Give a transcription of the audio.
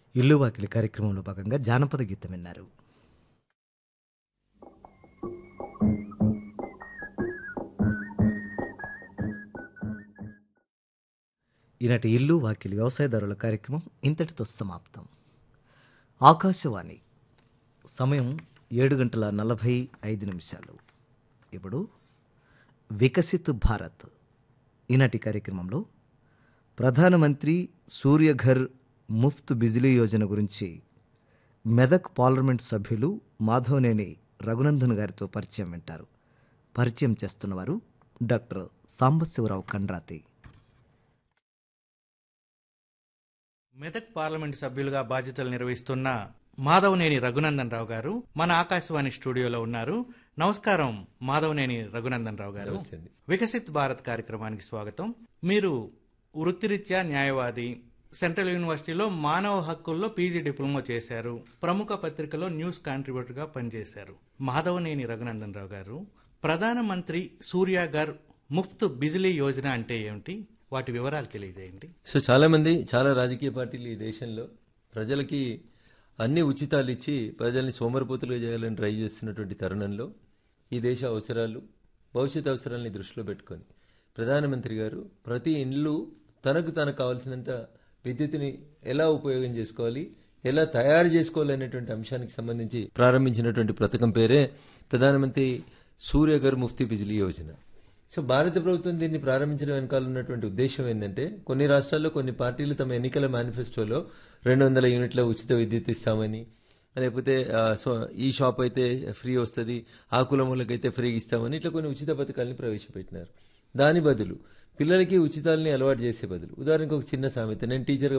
ఇల్లు వాకిలి కార్యక్రమంలో భాగంగా జానపద గీతం విన్నారు ఈనాటి ఇల్లు వాకిలి వ్యవసాయదారుల కార్యక్రమం ఇంతటితో సమాప్తం ఆకాశవాణి సమయం ఏడు గంటల నలభై ఐదు నిమిషాలు ఇప్పుడు వికసిత్ భారత్ ఈనాటి కార్యక్రమంలో ప్రధానమంత్రి సూర్యఘర్ ముఫ్త్ బిజిలీ యోజన గురించి మెదక్ పార్లమెంట్ సభ్యులు మాధవనేని రఘునందన్ గారితో పరిచయం వింటారు పరిచయం చేస్తున్నవారు డాక్టర్ సాంబశివరావు కండ్రాతి మెదక్ పార్లమెంట్ సభ్యులుగా బాధ్యతలు నిర్వహిస్తున్న మాధవనేని రఘునందన్ రావు గారు మన ఆకాశవాణి స్టూడియోలో ఉన్నారు నమస్కారం మాధవనేని రఘునందన్ రావు గారు వికసిత్ భారత్ కార్యక్రమానికి స్వాగతం మీరు వృత్తిరీత్యా న్యాయవాది సెంట్రల్ యూనివర్సిటీలో మానవ హక్కుల్లో పీజీ డిప్లొమా చేశారు ప్రముఖ పత్రికలో న్యూస్ కాంట్రిబ్యూటర్ గా పనిచేశారు మాధవనేని రఘునందన్ రావు గారు ప్రధానమంత్రి సూర్యాగర్ ముఫ్త్ బిజిలీ యోజన అంటే ఏమిటి వాటి వివరాలు తెలియజేయండి సో చాలా మంది చాలా రాజకీయ పార్టీలు ఈ దేశంలో ప్రజలకి అన్ని ఉచితాలు ఇచ్చి ప్రజల్ని సోమరిపోతులుగా చేయాలని ట్రై చేస్తున్నటువంటి తరుణంలో ఈ దేశ అవసరాలు భవిష్యత్ అవసరాలని దృష్టిలో పెట్టుకొని ప్రధానమంత్రి గారు ప్రతి ఇండ్లు తనకు తనకు కావాల్సినంత విద్యుత్తుని ఎలా ఉపయోగం చేసుకోవాలి ఎలా తయారు చేసుకోవాలనేటువంటి అంశానికి సంబంధించి ప్రారంభించినటువంటి పథకం పేరే ప్రధానమంత్రి సూర్యగర్ ముఫ్తీ బిజిలీ యోజన సో భారత ప్రభుత్వం దీన్ని ప్రారంభించడం వెనకాల ఉన్నటువంటి ఉద్దేశం ఏంటంటే కొన్ని రాష్ట్రాల్లో కొన్ని పార్టీలు తమ ఎన్నికల మేనిఫెస్టోలో రెండు వందల యూనిట్ల ఉచిత విద్యుత్ ఇస్తామని లేకపోతే ఆ, సో ఈ షాప్ అయితే ఫ్రీ వస్తుంది ఆ కులం వాళ్ళకైతే ఫ్రీ ఇస్తామని ఇట్లా కొన్ని ఉచిత పథకాలని ప్రవేశపెట్టినారు దాని బదులు పిల్లలకి ఉచితాలని అలవాటు చేసే బదులు ఉదాహరణకు ఒక చిన్న సామెత నేను టీచర్గా